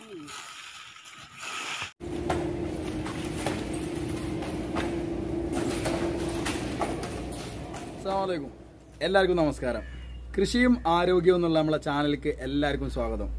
അസ്സാമലൈക്കും എല്ലാവർക്കും നമസ്കാരം കൃഷിയും ആരോഗ്യവും എന്നുള്ള നമ്മളെ ചാനലിലേക്ക് എല്ലാവർക്കും സ്വാഗതം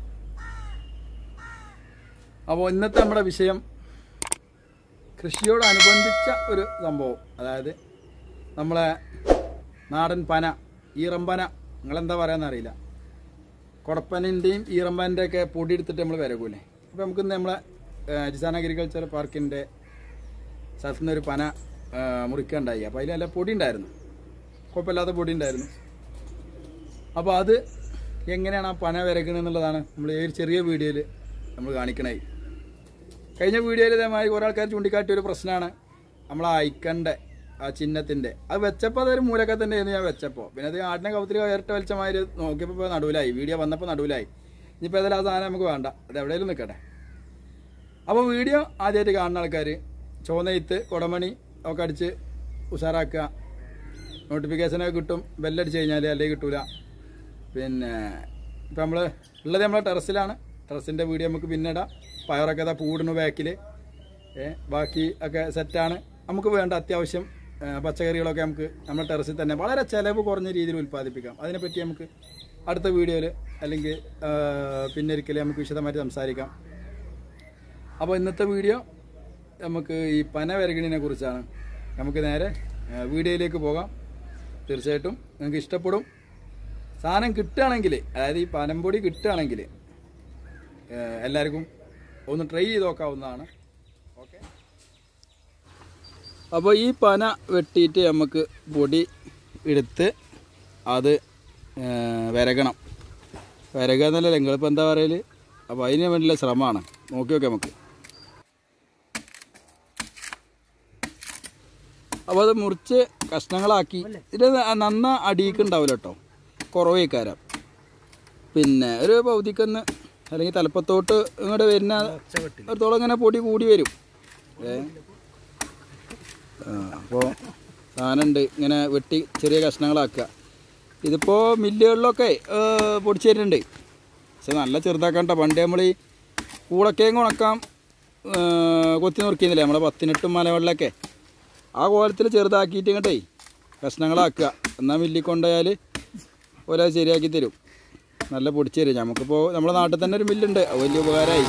അപ്പോൾ ഇന്നത്തെ നമ്മുടെ വിഷയം കൃഷിയോടനുബന്ധിച്ച ഒരു സംഭവം അതായത് നമ്മളെ നാടൻ പന ഈറമ്പന നിങ്ങളെന്താ പറയാന്ന് അറിയില്ല കുടപ്പനിൻ്റെയും ഈറമ്പൻ്റെ ഒക്കെ പൊടി എടുത്തിട്ട് നമ്മൾ വിരകൂലേ അപ്പോൾ നമുക്ക് ഇന്ന് നമ്മളെ ജിസാൻ അഗ്രികൾച്ചർ പാർക്കിൻ്റെ സ്ഥലത്തു നിന്ന് ഒരു പന ആ, മുറിക്കുകയുണ്ടായി അപ്പോൾ അതിൽ നല്ല പൊടി ഉണ്ടായിരുന്നു കുഴപ്പമില്ലാത്ത പൊടി ഉണ്ടായിരുന്നു അപ്പോൾ അത് എങ്ങനെയാണ് ആ പന വിരക്കണമെന്നുള്ളതാണ് നമ്മൾ ഈ ഒരു ചെറിയ വീഡിയോയിൽ നമ്മൾ കാണിക്കണേ കഴിഞ്ഞ വീഡിയോയിൽ ഇതേമാതിരി കുറേ ആൾക്കാർ ചൂണ്ടിക്കാട്ടിയ ഒരു പ്രശ്നമാണ് നമ്മൾ ആ ഐക്കൻ്റെ ആ ചിഹ്നത്തിൻ്റെ അത് വെച്ചപ്പോൾ അതൊരു മൂലക്കത്തിൻ്റെ ആയിരുന്നു ഞാൻ വെച്ചപ്പോൾ പിന്നെ അത് ആടിനെ കൗത്തിരി ഇരട്ട വലിച്ചമാതിരി നോക്കിയപ്പോൾ ഇപ്പോൾ നടുവിലായി വീഡിയോ വന്നപ്പോൾ നടുവിലായി ഇനിയിപ്പോൾ ഏതായാലും ആ സാധനം നമുക്ക് വേണ്ട അത് എവിടെയെങ്കിലും നിൽക്കട്ടെ അപ്പോൾ വീഡിയോ ആദ്യമായിട്ട് കാണുന്ന ആൾക്കാർ ചോന്നയിത്ത് കുടമണി ഒക്കെ അടിച്ച് ഉഷാറാക്കുക നോട്ടിഫിക്കേഷനൊക്കെ കിട്ടും ബെല്ലടിച്ച് കഴിഞ്ഞാൽ അല്ലെങ്കിൽ കിട്ടൂല പിന്നെ ഇപ്പം നമ്മൾ ഉള്ളത് നമ്മളെ ടെറസിലാണ് ടെറസിൻ്റെ വീഡിയോ നമുക്ക് പിന്നെ ഇടാം പയറൊക്കെ ഇതാ പൂടുന്നു ബാക്കിൽ ബാക്കി ഒക്കെ സെറ്റാണ് നമുക്ക് വേണ്ട അത്യാവശ്യം ഏ, പച്ചക്കറികളൊക്കെ നമുക്ക് നമ്മുടെ ടെറസിൽ തന്നെ വളരെ ചിലവ് കുറഞ്ഞ രീതിയിൽ ഉൽപ്പാദിപ്പിക്കാം അതിനെപ്പറ്റി നമുക്ക് അടുത്ത വീഡിയോയിൽ അല്ലെങ്കിൽ പിന്നെ ഒരിക്കലും നമുക്ക് വിശദമായിട്ട് സംസാരിക്കാം അപ്പോൾ ഇന്നത്തെ വീഡിയോ നമുക്ക് ഈ പന വിരകണിനെ കുറിച്ചാണ് നമുക്ക് നേരെ ആ, വീഡിയോയിലേക്ക് പോകാം തീർച്ചയായിട്ടും നിങ്ങൾക്ക് ഇഷ്ടപ്പെടും സാധനം കിട്ടുകയാണെങ്കിൽ അതായത് ഈ പനംപൊടി കിട്ടുകയാണെങ്കിൽ ആ, എല്ലാവർക്കും ഒന്ന് ട്രൈ ചെയ്ത് നോക്കാവുന്നതാണ് ഓക്കെ അപ്പോൾ ഈ പന വെട്ടിയിട്ട് നമുക്ക് പൊടി എടുത്ത് അത് ആ, വിരകണം വിരകുക എന്നല്ല നിങ്ങളിപ്പോൾ എന്താ പറയൽ അപ്പോൾ അതിന് വേണ്ടിയുള്ള ശ്രമമാണ് നോക്കി നോക്കാം നമുക്ക് അപ്പോൾ അത് മുറിച്ച് കഷ്ണങ്ങളാക്കി ഇത് നന്ന അടിയിക്ക് ഉണ്ടാവില്ല കേട്ടോ കുറവേക്കാരം പിന്നെ ഒരു പൗതിക്കൊന്ന് അല്ലെങ്കിൽ തലപ്പത്തോട്ട് ഇങ്ങോട്ട് വരുന്ന അടുത്തോളം ഇങ്ങനെ പൊടി കൂടി വരും ഏ അപ്പോൾ സാധനം ഉണ്ട് ഇങ്ങനെ വെട്ടി ചെറിയ കഷ്ണങ്ങളാക്കുക ഇതിപ്പോൾ മില്ലുകളിലൊക്കെ ഏ, പൊടിച്ച് തരുന്നുണ്ട് പക്ഷെ നല്ല ചെറുതാക്കണ്ട പണ്ട് നമ്മൾ ഈ കൂളക്കേങ്ങ് ഉണക്കാം ഏ, കൊത്തി നുറുക്കിയിരുന്നില്ലേ നമ്മളെ പത്തിനെട്ടും മലവെള്ളമൊക്കെ ആ കോലത്തിൽ ചെറുതാക്കിയിട്ട് ഇങ്ങോട്ടേ കഷ്ണങ്ങളാക്കുക എന്നാൽ മില്ലിൽ കൊണ്ടുപോയാൽ ഓരോ ശരിയാക്കി തരും നല്ല പൊടിച്ച് തരും നമുക്കിപ്പോൾ നമ്മുടെ നാട്ടിൽ തന്നെ ഒരു മില്ലുണ്ട് അത് വലിയ ഉപകാരമായി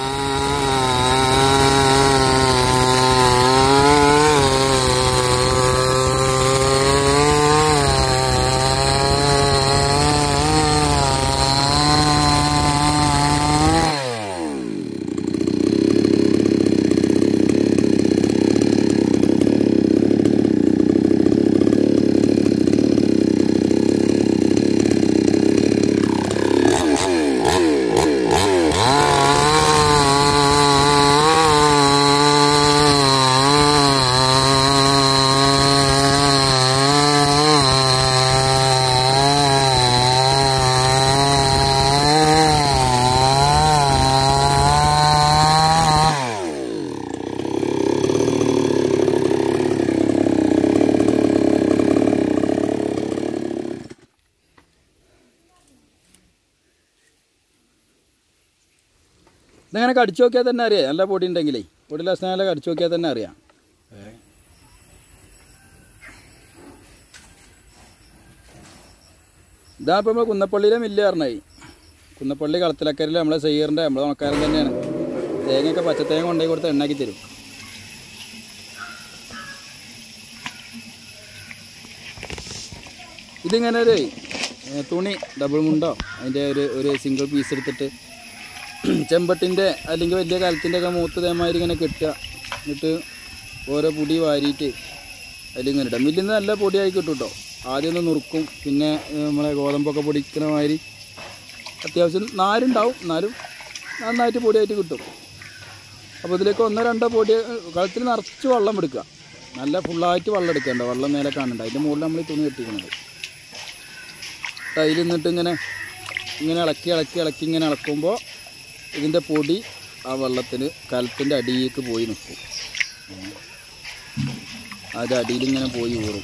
ഇതങ്ങനെ കടിച്ചു നോക്കിയാൽ തന്നെ അറിയാം നല്ല പൊടി ഉണ്ടെങ്കിലേ പൊടി ലക്ഷണങ്ങളെ കടിച്ചു നോക്കിയാൽ തന്നെ അറിയാം ഇതാ ഇപ്പം നമ്മൾ കുന്നപ്പള്ളിയിലെ മില്ല് പറഞ്ഞായി കുന്നപ്പള്ളി കളത്തിലക്കരയിൽ നമ്മളെ സെയ്യറിൻ്റെ നമ്മളെ ഉണക്കാരൻ തന്നെയാണ് തേങ്ങയൊക്കെ പച്ചത്തേങ്ങ കൊണ്ടുപോയി കൊടുത്ത് എണ്ണാക്കി തരും ഇതിങ്ങനെ ഒരു ഏ, തുണി ഡബിൾ മുണ്ടോ അതിൻ്റെ ഒരു ഒരു സിംഗിൾ പീസ് എടുത്തിട്ട് ചെമ്പട്ടിൻ്റെ അല്ലെങ്കിൽ വലിയ കലത്തിൻ്റെ ഒക്കെ മൂത്ത് തേമാതിരി ഇങ്ങനെ കെട്ടുക എന്നിട്ട് ഓരോ പൊടി വാരിയിട്ട് അതിലിങ്ങനെ ഇടാം മില്ലിൽ നിന്ന് നല്ല പൊടിയായി കിട്ടും കേട്ടോ ആദ്യം ഒന്ന് നുറുക്കും പിന്നെ ഏ, നമ്മളെ ഗോതമ്പൊക്കെ പൊടിക്കുന്ന മാതിരി അത്യാവശ്യം നാരുണ്ടാവും എന്നാലും നന്നായിട്ട് പൊടിയായിട്ട് കിട്ടും അപ്പോൾ ഇതിലേക്ക് ഒന്നോ രണ്ടോ പൊടി കളത്തിൽ നിറച്ച് വെള്ളം എടുക്കുക നല്ല ഫുള്ളായിട്ട് വെള്ളം എടുക്കേണ്ട വെള്ളം മേലെ കാണണ്ട അതിൻ്റെ മുകളിൽ നമ്മൾ ഈ തുണി കെട്ടിക്കുന്നത് അതിൽ നിന്നിട്ട് ഇങ്ങനെ ഇങ്ങനെ ഇളക്കി ഇളക്കി ഇളക്കി ഇങ്ങനെ ഇളക്കുമ്പോൾ ഇതിൻ്റെ പൊടി ആ വെള്ളത്തിൽ കലത്തിൻ്റെ അടിയിലേക്ക് പോയി നിൽക്കും ഉം. അത് അടിയിൽ ഇങ്ങനെ പോയി ഊറും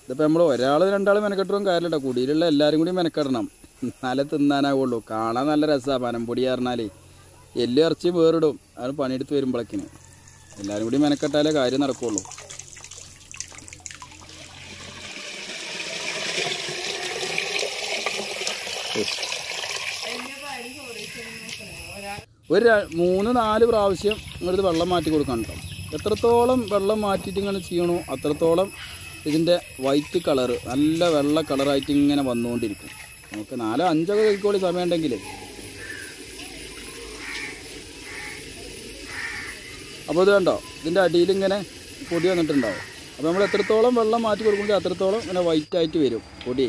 ഇതിപ്പോൾ നമ്മൾ ഒരാൾ രണ്ടാൾ മെനക്കെട്ടും കാര്യമില്ല കുടിയിലുള്ള എല്ലാവരും കൂടി മെനക്കെടണം എന്നാലേ തിന്നാനാവുള്ളൂ കാണാൻ നല്ല രസമാണ് പനംപൊടി പറഞ്ഞാലേ എല്ല് ഇറച്ചി വേറിടും അത് പണിയെടുത്ത് വരുമ്പോഴേക്കിന് എല്ലാവരും കൂടി മെനക്കെട്ടാലേ കാര്യം നടക്കുള്ളൂ ഒരു ര- മൂന്ന് നാല് പ്രാവശ്യം ഇങ്ങോട്ട് വെള്ളം മാറ്റി കൊടുക്കണം കേട്ടോ എത്രത്തോളം വെള്ളം മാറ്റിയിട്ട് ഇങ്ങനെ ചെയ്യണോ അത്രത്തോളം ഇതിൻ്റെ വൈറ്റ് കളറ് നല്ല വെള്ള കളറായിട്ട് ഇങ്ങനെ വന്നുകൊണ്ടിരിക്കും നമുക്ക് നാലോ അഞ്ചൊക്കെ കഴിക്കോളി സമയം ഉണ്ടെങ്കിൽ അപ്പോൾ ഇത് കണ്ടോ ഇതിൻ്റെ അടിയിൽ ഇങ്ങനെ പൊടി വന്നിട്ടുണ്ടാവും അപ്പോൾ നമ്മൾ എത്രത്തോളം വെള്ളം മാറ്റി കൊടുക്കുമ്പോൾ അത്രത്തോളം ഇങ്ങനെ വൈറ്റ് ആയിട്ട് വരും പൊടി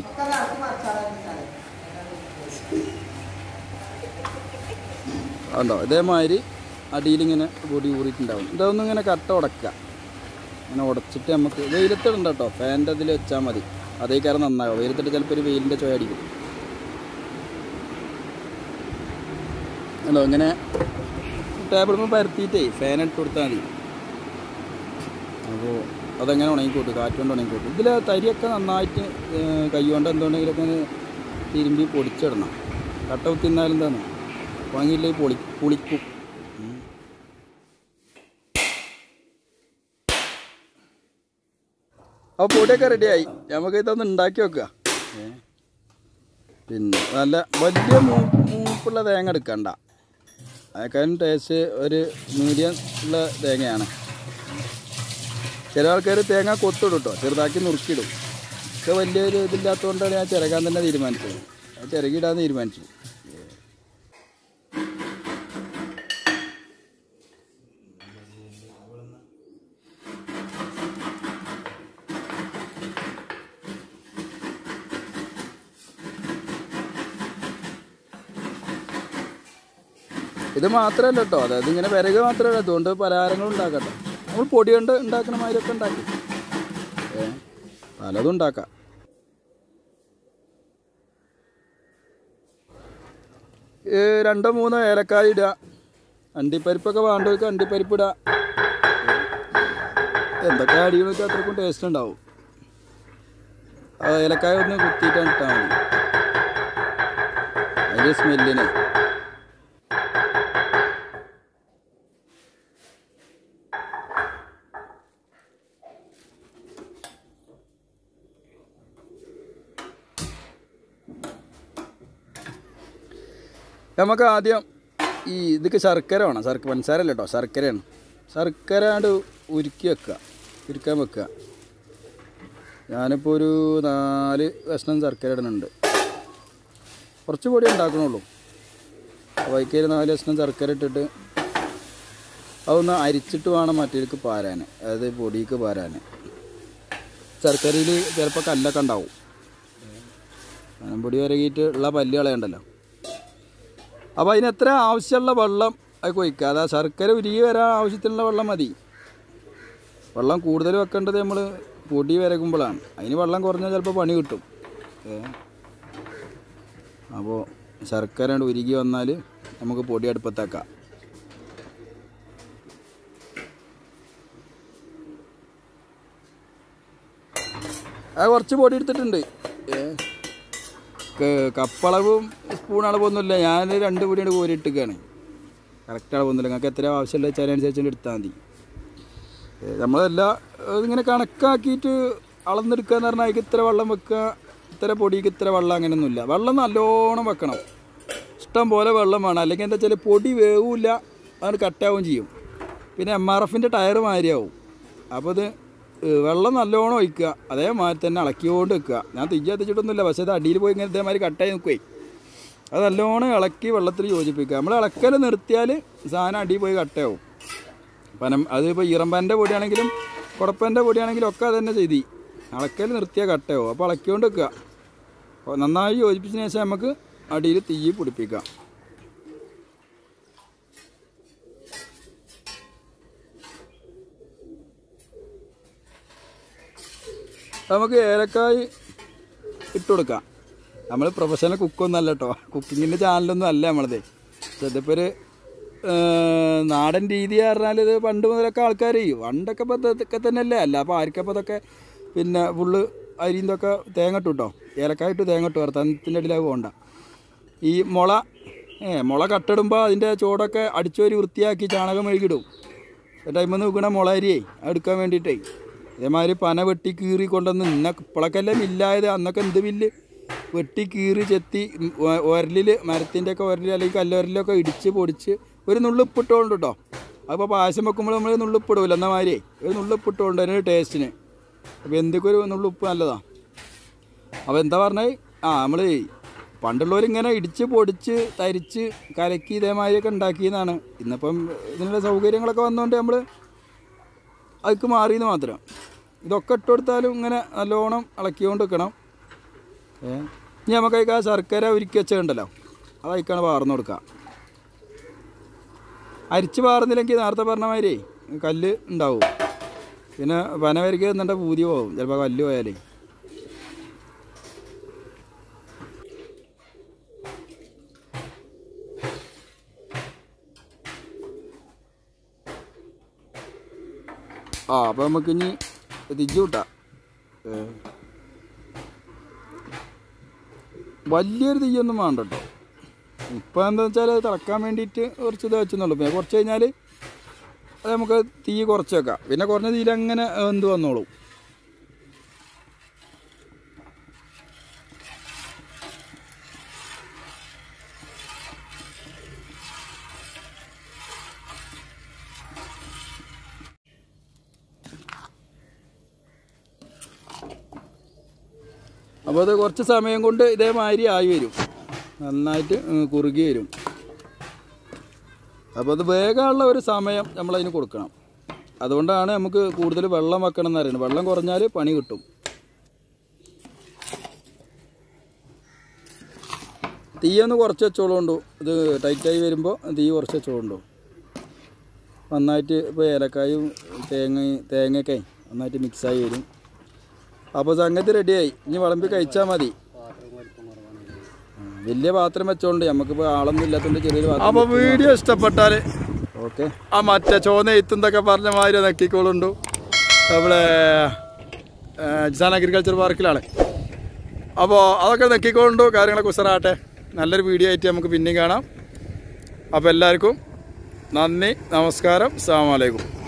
ഉണ്ടോ ഇതേമാതിരി അടിയിലിങ്ങനെ പൊടി ഊറിയിട്ടുണ്ടാവും ഇതൊന്നും ഇങ്ങനെ കട്ട ഉടക്കുക ഇങ്ങനെ ഉടച്ചിട്ട് നമുക്ക് വെയിലത്തിടണ്ട കേട്ടോ ഫാൻ്റെ അതിൽ വെച്ചാൽ മതി അതേ കാരണം നന്നാകും വെയിലത്തിട്ട് ചിലപ്പോൾ ഒരു വെയിലിൻ്റെ ചോയ അടിക്കും ഉണ്ടോ ഇങ്ങനെ ടേബിളിൽ പരത്തിയിട്ടേ ഫാൻ ഇട്ട് കൊടുത്താൽ മതി അപ്പോൾ അതങ്ങനെ ഉണങ്ങിക്കോട്ടും കാറ്റ് കൊണ്ട് ഉണങ്ങിക്കോട്ടും ഇതിൽ തരിയൊക്കെ നന്നായിട്ട് ഏഹ്, കൈ കൊണ്ട് എന്തുകൊണ്ടെങ്കിലൊക്കെ ഒന്ന് തിരുമ്പി പൊടിച്ചിടണം കട്ട കുത്തിന്നാലും എന്താണ് ഉണങ്ങിയില്ലെങ്കിൽ പൊളി പുളിക്കും ഉം. അപ്പോൾ പൊടിയൊക്കെ റെഡിയായി നമുക്ക് ഇതൊന്ന് ഉണ്ടാക്കി വെക്കുക ഏ. പിന്നെ നല്ല വലിയ മൂ- മൂപ്പുള്ള തേങ്ങ എടുക്കണ്ട അതിനേക്കാളും ടേസ്റ്റ് ഒരു മീഡിയം ഉള്ള തേങ്ങയാണ് ചില ആൾക്കാർ തേങ്ങ കൊത്തിടും കേട്ടോ ചെറുതാക്കി നുറുക്കിയിടും ഒക്കെ വലിയൊരു ഇതില്ലാത്തതുകൊണ്ടാണ് ഞാൻ ചിരകാൻ തന്നെ തീരുമാനിച്ചത് ഞാൻ ചിരകിടാൻ തീരുമാനിച്ചു ഇത് മാത്രമല്ല കേട്ടോ അതായത് ഇങ്ങനെ വിറക് മാത്രമല്ല അതുകൊണ്ട് പലഹാരങ്ങൾ ഉണ്ടാക്കട്ടെ നമ്മൾ പൊടി കൊണ്ട് ഉണ്ടാക്കണ മാതിരിയൊക്കെ ഉണ്ടാക്കി ഏ പലതും ഉണ്ടാക്കാം ഏ, രണ്ടോ മൂന്നോ ഏലക്കായ ഇടുക അണ്ടിപ്പരിപ്പൊക്കെ വേണ്ടവർക്ക് അണ്ടിപ്പരിപ്പ് ഇടുക എന്തൊക്കെ അടികൾ വെച്ചാൽ അത്രക്കും ടേസ്റ്റ് ഉണ്ടാവും ആ ഏലക്കായ ഒന്ന് കുത്തിയിട്ട് ഇട്ടാൽ മതി അതിൻ്റെ സ്മെല്ലിന് നമുക്ക് ആദ്യം ഈ ഇതൊക്കെ ശർക്കര വേണം ശർക്കര പഞ്ചസാര അല്ല കേട്ടോ ശർക്കരയാണ് ശർക്കര ആണ്ട് ഉരുക്കി വെക്കുക ഉരുക്കാൻ വെക്കുക ഞാനിപ്പോൾ ഒരു നാല് കഷ്ണം ശർക്കര ഇടുന്നുണ്ട് കുറച്ച് പൊടി ഉണ്ടാക്കണുള്ളൂ വൈക്കയിൽ നാല് കഷ്ണം ശർക്കര ഇട്ടിട്ട് അതൊന്ന് അരിച്ചിട്ട് വേണം മറ്റേക്ക് പാരാൻ അതായത് പൊടിക്ക് പാരാൻ ശർക്കരയിൽ ചിലപ്പോൾ കല്ലൊക്കെ ഉണ്ടാവും പൊടി വരകിയിട്ട് ഉള്ള പല്ല് കളയണ്ടല്ലോ അപ്പോൾ അതിന് എത്ര ആവശ്യമുള്ള വെള്ളം അത് കൊയ്ക്കുക അതാ ശർക്കര ഉരുകി വരാൻ ആവശ്യത്തിനുള്ള വെള്ളം മതി വെള്ളം കൂടുതൽ വെക്കേണ്ടത് നമ്മൾ പൊടി വരകുമ്പോഴാണ് അതിന് വെള്ളം കുറഞ്ഞാൽ ചിലപ്പോൾ പണി കിട്ടും ഏ അപ്പോൾ ശർക്കര അങ്ങട് ഉരുകി വന്നാൽ നമുക്ക് പൊടി അടുപ്പത്താക്കാം അത് കുറച്ച് പൊടി എടുത്തിട്ടുണ്ട് ഏ ക- കപ്പളവും സ്പൂൺ അളവൊന്നുമില്ല ഞാൻ രണ്ട് പൊടിയാണ് കോരി ഇട്ടിക്കാണ് കറക്റ്റ് അളവൊന്നുമില്ല നിങ്ങൾക്ക് എത്ര ആവശ്യമുള്ള വെച്ചാൽ അതിനനുസരിച്ച് എടുത്താൽ മതി ഏ, നമ്മളെല്ലാം ഏ, ഇങ്ങനെ കണക്കാക്കിയിട്ട് അളന്നെടുക്കുക എന്ന് പറഞ്ഞാൽ അതിക്ക് ഇത്ര വെള്ളം വെക്കുക ഇത്ര പൊടിക്ക് ഇത്ര വെള്ളം അങ്ങനെയൊന്നുമില്ല വെള്ളം നല്ലോണം വെക്കണം ഇഷ്ടം പോലെ വെള്ളം വേണം അല്ലെങ്കിൽ എന്താ വെച്ചാൽ പൊടി വേവില്ല അത് കട്ടാവുകയും ചെയ്യും പിന്നെ എം ആർ എഫിൻ്റെ ടയർ മാതിരിയാവും അപ്പോൾ ഇത് ഏ, വെള്ളം നല്ലോണം ഒഴിക്കുക അതേമാതിരി തന്നെ ഇളക്കിക്കൊണ്ട് വെക്കുക ഞാൻ തീ കത്തിച്ചിട്ടൊന്നുമില്ല പക്ഷേ അത് അടിയിൽ പോയി ഇങ്ങനെ ഇതേമാതിരി കട്ടായി നിൽക്കുവേ അത് നല്ലോണം ഇളക്കി വെള്ളത്തിൽ യോജിപ്പിക്കുക നമ്മൾ ഇളക്കൽ നിർത്തിയാൽ സാധനം അടിയിൽ പോയി കട്ടയാവും പനം അതിപ്പോൾ ഈറമ്പാൻ്റെ പൊടിയാണെങ്കിലും കുടപ്പൻ്റെ പൊടിയാണെങ്കിലും ഒക്കെ അത് തന്നെ ചെയ്തി ഇളക്കൽ നിർത്തിയാൽ കട്ടയാവും അപ്പോൾ ഇളക്കിക്കൊണ്ട് വെക്കുക അപ്പോൾ നന്നായി യോജിപ്പിച്ചതിന് ശേഷം നമുക്ക് അടിയിൽ തീ പിടിപ്പിക്കാം നമുക്ക് ഏലക്കായ് ഇട്ട് കൊടുക്കാം നമ്മൾ പ്രൊഫഷണൽ കുക്കൊന്നും അല്ല കേട്ടോ കുക്കിങ്ങിൻ്റെ ചാനലൊന്നും അല്ല നമ്മളത് പക്ഷെ ഇതിപ്പോൾ ഒരു ഏ, നാടൻ രീതി പറഞ്ഞാൽ ഇത് പണ്ട് മുതലൊക്കെ ആൾക്കാർ പണ്ടൊക്കെ ഇപ്പോൾ ഇതൊക്കെ തന്നെയല്ലേ അല്ല അപ്പോൾ ആർക്കപ്പോൾ ഇതൊക്കെ പിന്നെ ഫുള്ള് അരിന്തൊക്കെ തേങ്ങ ഇട്ടു കേട്ടോ ഏലക്കായിട്ട് തേങ്ങ ഇട്ടു വർത്തനത്തിൻ്റെ ഇടയിൽ അത് പോകണ്ട ഈ മുള ഏ മുള കട്ടിടുമ്പോൾ അതിൻ്റെ ചോടൊക്കെ അടിച്ചോരി വൃത്തിയാക്കി ചാണകം മെഴുകിടും ടൈമിൽ നിന്ന് വെക്കണ മുള അരിയേ എടുക്കാൻ വേണ്ടിയിട്ടേ അതേമാതിരി പന വെട്ടി കീറി കൊണ്ടുവന്ന് ഇന്ന ഇപ്പോഴൊക്കെ മില്ലായത് അന്നൊക്കെ എന്ത് മില്ല് വെട്ടി കീറി ചെത്തി ഒരലിൽ മരത്തിൻ്റെ ഒക്കെ ഒരലിൽ അല്ലെങ്കിൽ കല്ലുരലിലൊക്കെ ഇടിച്ച് പൊടിച്ച് ഒരു നുള്ളിപ്പിട്ടുകൊണ്ട് കേട്ടോ അപ്പോൾ പായസം വെക്കുമ്പോൾ നമ്മൾ നുള്ളിപ്പിടില്ല എന്ന മാതിരി ഒരു നുള്ളിപ്പിട്ടുകൊണ്ട് അതിന് ടേസ്റ്റിന് അപ്പോൾ എന്തൊക്കെ ഒരു നുള്ളിപ്പ് നല്ലതാണ് അപ്പോൾ എന്താ പറഞ്ഞത് ആ നമ്മൾ പണ്ടുള്ളവർ ഇങ്ങനെ ഇടിച്ച് പൊടിച്ച് തരിച്ച് കലക്കി ഇതേമാതിരിയൊക്കെ ഉണ്ടാക്കിയതാണ് ഇന്നിപ്പം ഇതിനുള്ള സൗകര്യങ്ങളൊക്കെ വന്നുകൊണ്ട് നമ്മൾ അതിക്ക് മാറിയെന്ന് മാത്രം ഇതൊക്കെ ഇട്ട് കൊടുത്താലും ഇങ്ങനെ നല്ലോണം ഇളക്കിക്കൊണ്ട് വെക്കണം ഏ ഇനി നമുക്ക് ആ ശർക്കര ഉരുക്കി വെച്ചുണ്ടല്ലോ അതയക്കാണ് പാർന്നു കൊടുക്കുക അരിച്ച് പാർന്നില്ലെങ്കിൽ നേരത്തെ പറഞ്ഞ മാതിരി കല്ല് ഉണ്ടാവും പിന്നെ പന വരയ്ക്ക് എന്നിട്ട് പൂതി പോകും ചിലപ്പോൾ കല്ല് പോയാലേ ആ അപ്പോൾ നമുക്ക് ഇനി തിരിച്ചു വിട്ടാം ഏ. വലിയൊരു തീയൊന്നും വേണ്ട കേട്ടോ ഇപ്പം എന്താ വെച്ചാൽ അത് തിളക്കാൻ വേണ്ടിയിട്ട് കുറച്ച് ഇത് വെച്ചെന്നുള്ളൂ പിന്നെ കുറച്ച് കഴിഞ്ഞാൽ അത് നമുക്ക് തീ കുറച്ച് വെക്കാം പിന്നെ കുറഞ്ഞ തീയിൽ അങ്ങനെ എന്ത് വന്നോളും അപ്പോൾ അത് കുറച്ച് സമയം കൊണ്ട് ഇതേമാതിരി ആയി വരും നന്നായിട്ട് ഉം, കുറുകി വരും അപ്പോൾ അത് വേഗമുള്ള ഒരു സമയം നമ്മളതിന് കൊടുക്കണം അതുകൊണ്ടാണ് നമുക്ക് കൂടുതൽ വെള്ളം വെക്കണം എന്ന് പറയുന്നത് വെള്ളം കുറഞ്ഞാൽ പണി കിട്ടും തീയൊന്ന് കുറച്ച് വെച്ചോളുണ്ടു ഇത് ടൈറ്റായി വരുമ്പോൾ തീ കുറച്ച് വെച്ചോളുണ്ടു നന്നായിട്ട് ഇപ്പോൾ ഏലക്കായും തേങ്ങ തേങ്ങയൊക്കെ നന്നായിട്ട് മിക്സായി വരും അപ്പോൾ സംഗതി റെഡിയായി ഇനി വിളമ്പി കഴിച്ചാൽ മതി ആ, വലിയ പാത്രം വെച്ചോണ്ട് നമുക്കിപ്പോൾ ആളൊന്നും ഇല്ലാത്തതുകൊണ്ട് ചെറിയൊരു പാത്രം അപ്പൊ വീഡിയോ ഇഷ്ടപ്പെട്ടാൽ ഓക്കെ ആ മറ്റേ ചോന്ന എത്തുന്നൊക്കെ പറഞ്ഞ മാതിരി നക്കിക്കോളുണ്ടു നമ്മളെ ജിസാൻ അഗ്രികൾച്ചർ പാർക്കിലാണ് അപ്പോൾ അതൊക്കെ നക്കിക്കൊണ്ടു കാര്യങ്ങളൊക്കെ ഉസറാട്ടെ നല്ലൊരു വീഡിയോ ആയിട്ട് നമുക്ക് പിന്നെയും കാണാം അപ്പോൾ എല്ലാവർക്കും നന്ദി നമസ്കാരം അസ്സാം വലൈക്കും